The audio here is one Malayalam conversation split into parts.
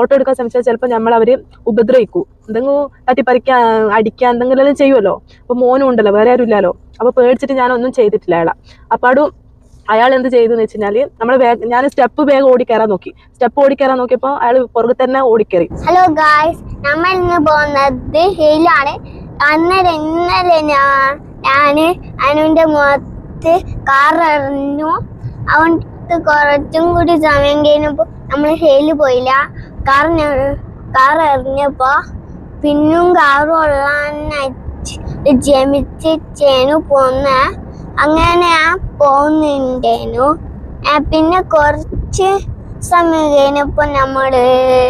ഫോട്ടോ എടുക്കാൻ ശ്രമിച്ചാൽ ചിലപ്പോൾ നമ്മൾ അവർ ഉപദ്രവിക്കും എന്തെങ്കിലും തട്ടിപ്പറിക്കാൻ അടിക്കാൻ എന്തെങ്കിലും എല്ലാം ചെയ്യുമല്ലോ അപ്പോൾ മോനും ഉണ്ടല്ലോ വേറെ ആരും ഇല്ലല്ലോ അപ്പോൾ പേടിച്ചിട്ട് ഞാനൊന്നും ചെയ്തിട്ടില്ല അയാളെ അപ്പോൾ അടും അയാൾ എന്ത് ചെയ്തു എന്ന് വെച്ച് കഴിഞ്ഞാൽ നമ്മൾ വേഗം ഞാൻ സ്റ്റെപ്പ് വേഗം ഓടിക്കയറാൻ നോക്കി സ്റ്റെപ്പ് ഓടിക്കയറാൻ നോക്കിയപ്പോൾ അയാൾ പുറകെ തന്നെ ഓടിക്കയറി ഹലോ ഗായ്സ് നമ്മൾ ഇന്ന് പോകുന്നത് ഹിലാണ് അന്നേരം ഇന്നലെ ഞാൻ ഞാന് അനുവിന്റെ മുഖത്ത് കാർ എറിഞ്ഞു അവൻക്ക് കുറച്ചും കൂടി സമയം കഴിഞ്ഞപ്പോ നമ്മൾ ഹില് പോയില്ല കാർ കാർ എറിഞ്ഞപ്പോ പിന്നും കാർ കൊള്ളാൻ ജമിച്ച് ചേനു പോന്ന അങ്ങനെ ഞാൻ പോകുന്നുണ്ടേനു ആ, പിന്നെ കുറച്ച് സമയം കഴിഞ്ഞപ്പോ നമ്മള്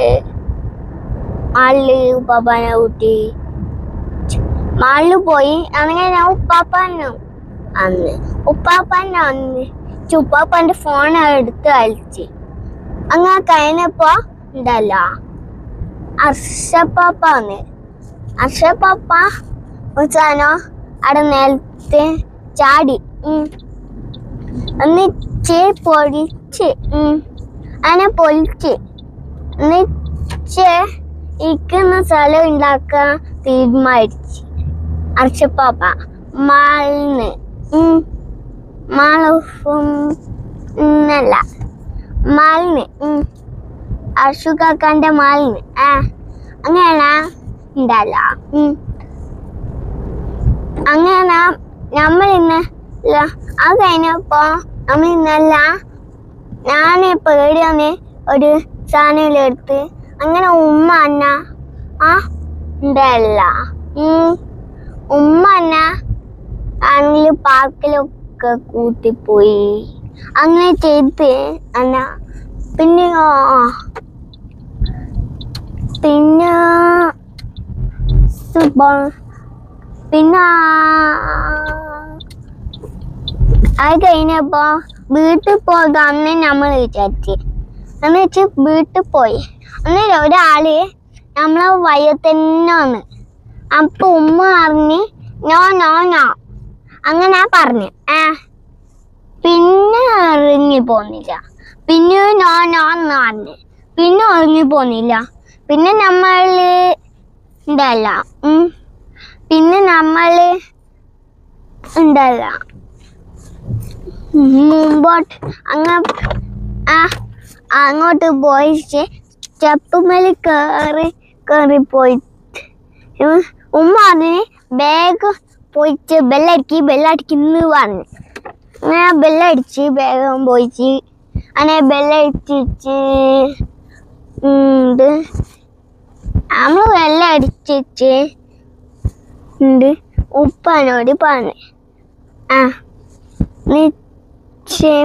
മാളില് ഉപ്പാപ്പാനെ കൂട്ടി മാളില് പോയി അങ്ങനെ ഞാൻ ഉപ്പാപ്പാനെ അന്ന് ഉപ്പാപ്പാനെ അന്ന് ഉപ്പാപ്പാന്റെ ഫോൺ എടുത്ത് കളിച്ച് അങ്ങനെ കഴിഞ്ഞപ്പോ ഉണ്ടല്ല അർഷപ്പാപ്പ വന്ന് അർഷപ്പാപ്പ ഒരു സാധനം അവിടെ നിലത്ത് ചാടി ഉം. എന്നിട്ട് പൊളിച്ച് ഉം. അങ്ങനെ പൊളിച്ച് എന്നിട്ട് ഇരിക്കുന്ന സ്ഥലം ഉണ്ടാക്കാൻ തീരുമാനിച്ചു അർഷപ്പാപ്പ മാളിന്ന് ഉം. മാളും എന്നല്ല മാളിന് ഉം. അർഷു കാക്കാന്റെ മാളിന് ആ അങ്ങനെയാണ് ഉണ്ടല്ല ഉം. അങ്ങനെ നമ്മൾ ഇന്ന് ല- അത് കഴിഞ്ഞപ്പോ നമ്മൾ ഇന്നല്ല ഞാൻ പേടിയാന്ന് ഒരു സാധനം എടുത്ത് അങ്ങനെ ഉമ്മ അന്ന ആ ഉണ്ടല്ല ഉം. ഉമ്മ അന്ന ആണെങ്കിൽ പാർക്കിലൊക്കെ കൂട്ടിപ്പോയി അങ്ങനെ ചെയ്ത് അന്ന പിന്നെ ആ, പിന്നെ സുബ- പിന്നെ അത് കഴിഞ്ഞപ്പോ വീട്ടിൽ പോകാന്ന് നമ്മൾ വിചാരിച്ചു എന്ന് വെച്ച് വീട്ടിൽ പോയി അന്നേരം ഒരാള് നമ്മളെ വയ്യ തന്നെ വന്ന് അപ്പൊ ഉമ്മ പറഞ്ഞ് നോ നോ നോ അങ്ങനെ പറഞ്ഞു ആ പിന്നെ ഇറങ്ങി പോന്നില്ല പിന്നെ നോ നോ എന്ന് പറഞ്ഞു പിന്നെ ഇറങ്ങി പോന്നില്ല പിന്നെ നമ്മള് ഉണ്ടല്ല ഉം. പിന്നെ നമ്മള് ഉണ്ടല്ല മുമ്പോട്ട് അങ്ങ് ആ അങ്ങോട്ട് പോയിട്ട് സ്റ്റെപ്പ് മേലെ കയറി കയറി പോയിട്ട് ഉം, ഉമ്മ അതിന് ബാഗ് പോയിട്ട് ബെല്ലടിക്കി ബെല്ലടിക്കുന്നു പറഞ്ഞു അങ്ങനെ ബെല്ലടിച്ച് വേഗം പോയിട്ട് അങ്ങനെ ബെല്ലടിച്ചിട്ട് ഉണ്ട് നമ്മൾ ബെല്ലടിച്ചിട്ട് ഉണ്ട് ഉപ്പാനോട് പറഞ്ഞു ആ നിശ്ചയം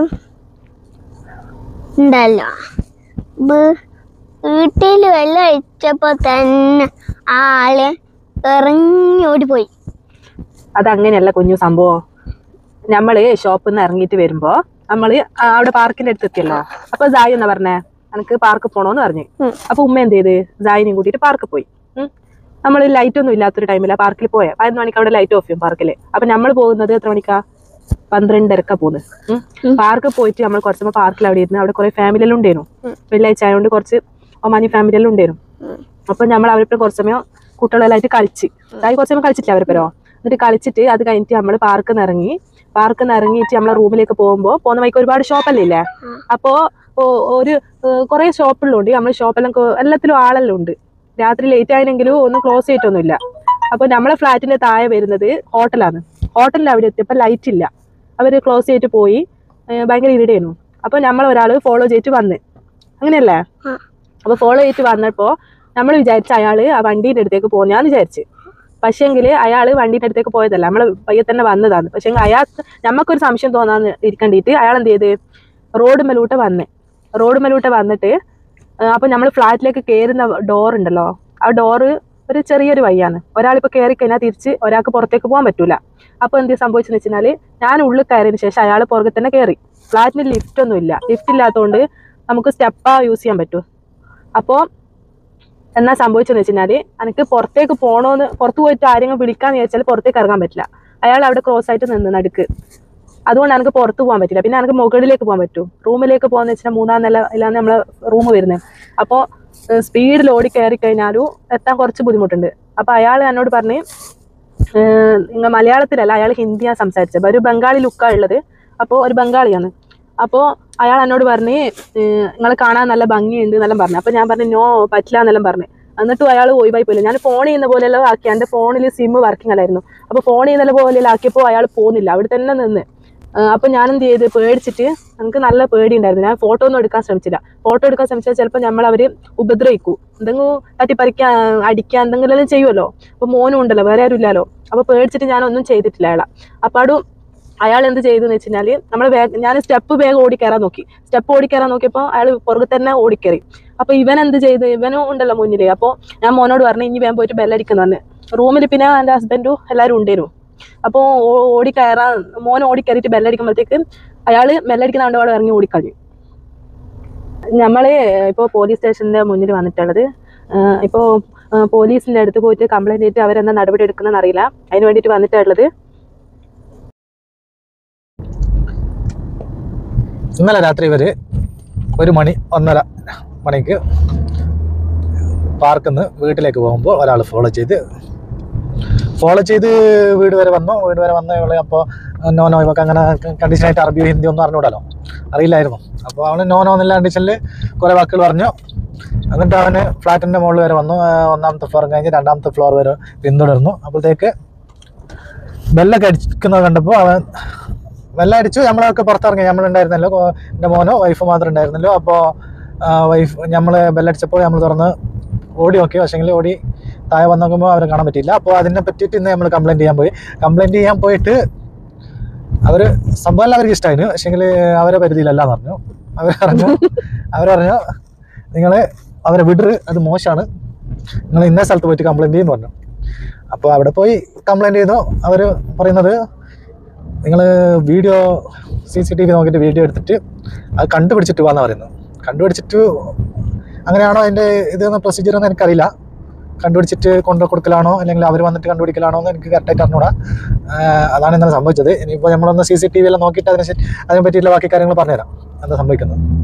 ഉണ്ടല്ലോ വീ- വീട്ടിൽ വെള്ളം ഒഴിച്ചപ്പോ തന്നെ ആ ആള് ഇറങ്ങി പോയി അതങ്ങനെയല്ല കുഞ്ഞു സംഭവം നമ്മള് ഷോപ്പിൽ നിന്ന് ഇറങ്ങിയിട്ട് വരുമ്പോ നമ്മള് ആ അവിടെ പാർക്കിന്റെ അടുത്ത് എത്തിയല്ലോ അപ്പൊ സായി എന്നാ പറഞ്ഞേ എനിക്ക് പാർക്ക് പോണോന്ന് പറഞ്ഞു ഉം. അപ്പൊ ഉമ്മ എന്ത് ചെയ്ത് സായിനെയും കൂട്ടിയിട്ട് പാർക്ക് പോയി നമ്മൾ ലൈറ്റ് ഒന്നും ഇല്ലാത്തൊരു ടൈമിലാ പാർക്കിൽ പോയ പതിനൊന്ന് മണിക്ക് അവിടെ ലൈറ്റ് ഓഫ് ചെയ്യും പാർക്കിൽ അപ്പൊ നമ്മൾ പോകുന്നത് എത്ര മണിക്കാ പന്ത്രണ്ടരക്ക പോകുന്നത് ഉം. പാർക്ക് പോയിട്ട് നമ്മൾ കുറച്ച് പാർക്കിൽ അവിടെ ഇരുന്ന് അവിടെ കുറെ ഫാമിലി എല്ലാം ഉണ്ടായിരുന്നു ഉം. വെള്ളിയാഴ്ച ആയതുകൊണ്ട് കുറച്ച് ഒമാനി ഫാമിലി എല്ലാം ഉണ്ടായിരുന്നു ഉം. അപ്പൊ നമ്മൾ അവരിപ്പം കുറച്ച് സമയം കുട്ടികളെല്ലായിട്ട് കളിച്ച് സായി കുറച്ച് സമയം കളിച്ചിട്ടില്ല അവരിപ്പരോ എന്നിട്ട് കളിച്ചിട്ട് അത് കഴിഞ്ഞിട്ട് നമ്മൾ പാർക്കിൽ നിന്ന് ഇറങ്ങി പാർക്കിൽ നിന്ന് ഇറങ്ങിയിട്ട് നമ്മളെ റൂമിലേക്ക് പോകുമ്പോൾ പോകുന്ന വഴിക്ക് ഒരുപാട് ഷോപ്പല്ലേ ഇല്ലേ ഉം. അപ്പോ ഓ- ഒരു കുറെ ഷോപ്പുകളുണ്ട് നമ്മൾ ഷോപ്പെല്ലാം കൊ- എല്ലാത്തിലും ആളെല്ലാം ഉണ്ട് രാത്രി ലേറ്റ് ആയെങ്കിലും ഒന്നും ക്ലോസ് ചെയ്തിട്ടൊന്നുമില്ല അപ്പൊ നമ്മളെ ഫ്ലാറ്റിന്റെ താഴെ വരുന്നത് ഹോട്ടലാണ് ഹോട്ടലിൽ അവിടെ എത്തിയപ്പോൾ ലൈറ്റ് ഇല്ല അവര് ക്ലോസ് ചെയ്തിട്ട് പോയി ഏർ ഭയങ്കര ഇരുടായിരുന്നു അപ്പൊ നമ്മൾ ഒരാൾ ഫോളോ ചെയ്തിട്ട് വന്ന് അങ്ങനെയല്ലേ ആ. അപ്പൊ ഫോളോ ചെയ്തിട്ട് വന്നപ്പോ നമ്മൾ വിചാരിച്ച അയാള് ആ വണ്ടീന്റെ അടുത്തേക്ക് പോകുന്നതാന്ന് വിചാരിച്ച് പക്ഷേങ്കിൽ അയാൾ വണ്ടീന്റെ അടുത്തേക്ക് പോയതല്ല നമ്മളെ പയ്യെ തന്നെ വന്നതാണ് പക്ഷേ അയാൾ നമുക്കൊരു സംശയം തോന്നാന്ന് ഇരിക്കണ്ടിട്ട് അയാൾ എന്ത് ചെയ്ത് റോഡ് മേലൂട്ട് വന്ന് റോഡ് മേലൂട്ട് വന്നിട്ട് ആ, അപ്പൊ നമ്മൾ ഫ്ലാറ്റിലേക്ക് കയറുന്ന ഡോർ ഉണ്ടല്ലോ ആ ഡോറ് ഒരു ചെറിയൊരു വഴിയാണ് ഒരാളിപ്പോൾ കയറി കഴിഞ്ഞാൽ തിരിച്ച് ഒരാൾക്ക് പുറത്തേക്ക് പോകാൻ പറ്റൂല അപ്പോൾ എന്ത് സംഭവിച്ചെന്ന് വെച്ചാൽ ഞാൻ ഉള്ളിൽ കയറിയതിന് ശേഷം അയാൾ പുറകെ തന്നെ കയറി ഫ്ലാറ്റിന് ലിഫ്റ്റ് ഒന്നും ഇല്ല ലിഫ്റ്റ് ഇല്ലാത്തതുകൊണ്ട് നമുക്ക് സ്റ്റെപ്പാ യൂസ് ചെയ്യാൻ പറ്റൂ അപ്പോൾ എന്നാ സംഭവിച്ചെന്ന് വെച്ചാൽ എനിക്ക് പുറത്തേക്ക് പോകണമെന്ന് പുറത്ത് പോയിട്ട് ആരെങ്കിലും വിളിക്കാന്ന് വിചാരിച്ചാൽ പുറത്തേക്ക് ഇറങ്ങാൻ പറ്റില്ല അയാൾ അവിടെ ക്രോസ് ആയിട്ട് നിന്ന് നടുക്ക് അതുകൊണ്ട് എനിക്ക് പുറത്ത് പോകാൻ പറ്റില്ല പിന്നെ എനിക്ക് മുകളിലേക്ക് പോകാൻ പറ്റൂ റൂമിലേക്ക് പോകാന്ന് വെച്ചാൽ മൂന്നാം നില ഇല്ലാന്ന് നമ്മളെ റൂം വരുന്നത് അപ്പോൾ സ്പീഡിൽ ഓടി കയറി കഴിഞ്ഞാലും എത്താൻ കുറച്ച് ബുദ്ധിമുട്ടുണ്ട് അപ്പോൾ അയാൾ എന്നോട് പറഞ്ഞ് നിങ്ങൾ മലയാളത്തിലല്ല അയാൾ ഹിന്ദിയാണ് സംസാരിച്ചത് ഒരു ബംഗാളി ലുക്കാണ് ഉള്ളത് അപ്പോൾ ഒരു ബംഗാളിയാണ് അപ്പോൾ അയാൾ എന്നോട് പറഞ്ഞ് നിങ്ങൾ കാണാൻ നല്ല ഭംഗിയുണ്ട് എന്നെല്ലാം പറഞ്ഞു അപ്പോൾ ഞാൻ പറഞ്ഞു നോ പറ്റില്ല എന്നെല്ലാം പറഞ്ഞു എന്നിട്ടും അയാൾ ഒഴിവായി പോയില്ല ഞാൻ ഫോൺ ചെയ്യുന്ന പോലെയെല്ലാം ആക്കി എൻ്റെ ഫോണിൽ സിം വർക്കിംഗ് അല്ലായിരുന്നു അപ്പോൾ ഫോൺ ചെയ്യുന്ന പോലെയെല്ലാം ആക്കിയപ്പോൾ അയാൾ പോകുന്നില്ല അവിടെ തന്നെ നിന്ന് അപ്പോൾ ഞാൻ എന്ത് ചെയ്ത് പേടിച്ചിട്ട് എനിക്ക് നല്ല പേടി ഉണ്ടായിരുന്നു ഞാൻ ഫോട്ടോ ഒന്നും എടുക്കാൻ ശ്രമിച്ചില്ല ഫോട്ടോ എടുക്കാൻ ശ്രമിച്ചാൽ ചിലപ്പോൾ നമ്മൾ അവർ ഉപദ്രവിക്കൂ എന്തെങ്കിലും തട്ടിപ്പറിക്കാൻ അടിക്കാൻ എന്തെങ്കിലും എല്ലാം ചെയ്യുമല്ലോ അപ്പോൾ മോനും ഉണ്ടല്ലോ വേറെ ആരും ഇല്ലല്ലോ അപ്പോൾ പേടിച്ചിട്ട് ഞാൻ ഒന്നും ചെയ്തിട്ടില്ല അയാളെ അപ്പാടും അയാൾ എന്ത് ചെയ്തു എന്ന് വെച്ച് കഴിഞ്ഞാൽ നമ്മൾ വേഗം ഞാൻ സ്റ്റെപ്പ് വേഗം ഓടിക്കയറാൻ നോക്കി സ്റ്റെപ്പ് ഓടിക്കയറാൻ നോക്കിയപ്പോൾ അയാൾ പുറകെ തന്നെ ഓടിക്കയറി അപ്പോൾ ഇവൻ എന്ത് ചെയ്ത് ഇവനും ഉണ്ടല്ലോ മുന്നിൽ അപ്പോൾ ഞാൻ മോനോട് പറഞ്ഞു ഇനി വേഗം പോയിട്ട് ബെല്ലടിക്കുന്നു പറഞ്ഞു റൂമിൽ പിന്നെ എൻ്റെ ഹസ്ബൻഡും എല്ലാവരും ഉണ്ടായിരുന്നു അപ്പോൾ ഓടി കയറാൻ മോൻ ഓടി കയറിയിട്ട് ബെല്ലടിക്കുമ്പോഴത്തേക്ക് അയാൾ ബെല്ലടിക്കുന്ന കണ്ടപാട് ഇറങ്ങി ഓടിക്കളഞ്ഞു നമ്മൾ ഇപ്പോൾ പോലീസ് സ്റ്റേഷൻ്റെ മുന്നിൽ വന്നിട്ടുള്ളത് ഇപ്പോൾ പോലീസിൻ്റെ അടുത്ത് പോയിട്ട് കംപ്ലൈൻറ്റ് ചെയ്തിട്ട് അവരെന്താ നടപടി എടുക്കുന്നതെന്ന് അറിയില്ല അതിന് വേണ്ടിയിട്ട് വന്നിട്ടുള്ളത് ഇന്നലെ രാത്രി ഇവര് ഒരു മണി ഒന്നര മണിക്ക് പാർക്കിൽ നിന്ന് വീട്ടിലേക്ക് പോകുമ്പോൾ ഒരാൾ ഫോളോ ചെയ്ത് ഫോളോ ചെയ്ത് വീട് വരെ വന്നു വീട് വരെ വന്ന ഇവള് അപ്പോൾ നോ നോ ഇവക്ക് അങ്ങനെ കണ്ടീഷനായിട്ട് അറബിയോ ഹിന്ദിയോ ഒന്നും അറിഞ്ഞൂടല്ലോ അറിയില്ലായിരുന്നു അപ്പോൾ അവന് നോ നോ എന്നുള്ള കണ്ടീഷനിൽ കുറേ വാക്കുകൾ പറഞ്ഞു എന്നിട്ട് അവന് ഫ്ലാറ്റിൻ്റെ മുകളിൽ വരെ വന്നു ആ, ഒന്നാമത്തെ ഫ്ലോർ കഴിഞ്ഞ് രണ്ടാമത്തെ ഫ്ലോർ വരെ പിന്തുടർന്നു അപ്പോഴത്തേക്ക് ബെല്ലൊക്കെ അടിക്കുന്നത് കണ്ടപ്പോൾ അവൻ വെള്ളം അടിച്ചു നമ്മളൊക്കെ പുറത്തിറങ്ങി നമ്മളുണ്ടായിരുന്നല്ലോ കോ- എൻ്റെ മോനോ വൈഫ് മാത്രം ഉണ്ടായിരുന്നല്ലോ അപ്പോൾ വൈഫ് നമ്മൾ ബെല്ലടിച്ചപ്പോൾ നമ്മൾ തുറന്ന് ഓടി നോക്കി പക്ഷേങ്കിൽ ഓടി താഴെ വന്ന് നോക്കുമ്പോൾ അവരെ കാണാൻ പറ്റിയില്ല അപ്പോൾ അതിനെ പറ്റിയിട്ട് ഇന്ന് നമ്മൾ കംപ്ലയിൻറ്റ് ചെയ്യാൻ പോയി കംപ്ലയിൻറ്റ് ചെയ്യാൻ പോയിട്ട് അവർ സംഭവം അവർക്ക് ഇഷ്ടമായിരുന്നു പക്ഷേങ്കിൽ അവരെ പരിധിയിലല്ല എന്ന് പറഞ്ഞു അവർ പറഞ്ഞു അവർ പറഞ്ഞു നിങ്ങൾ അവരെ വിടര് അത് മോശമാണ് നിങ്ങൾ ഇന്ന സ്ഥലത്ത് പോയിട്ട് കംപ്ലയിൻറ്റ് ചെയ്യുന്നു പറഞ്ഞു അപ്പോൾ അവിടെ പോയി കംപ്ലയിൻറ്റ് ചെയ്തു അവർ പറയുന്നത് നിങ്ങൾ video C C T V നോക്കിയിട്ട് വീഡിയോ എടുത്തിട്ട് അത് കണ്ടുപിടിച്ചിട്ട് പോകാന്ന് പറയുന്നത് കണ്ടുപിടിച്ചിട്ട് അങ്ങനെയാണോ അതിൻ്റെ ഇതെന്ന് പ്രൊസീജിയർ എന്ന് എനിക്കറിയില്ല കണ്ടുപിടിച്ചിട്ട് കൊണ്ടു കൊടുക്കലാണോ അല്ലെങ്കിൽ അവർ വന്നിട്ട് കണ്ടുപിടിക്കലാണോ എന്ന് എനിക്ക് കറക്റ്റായിട്ട് അറിഞ്ഞൂടാ ആഹ് അതാണ് ഇന്നലെ സംഭവിച്ചത് ഇനിയിപ്പോൾ നമ്മളൊന്ന് സി സി ടി വി എല്ലാം നോക്കിയിട്ട് അതിനെ ശരി- അതിനെ പറ്റിയിട്ടുള്ള ബാക്കി കാര്യങ്ങൾ പറഞ്ഞുതരാം എന്താ സംഭവിക്കുന്നത്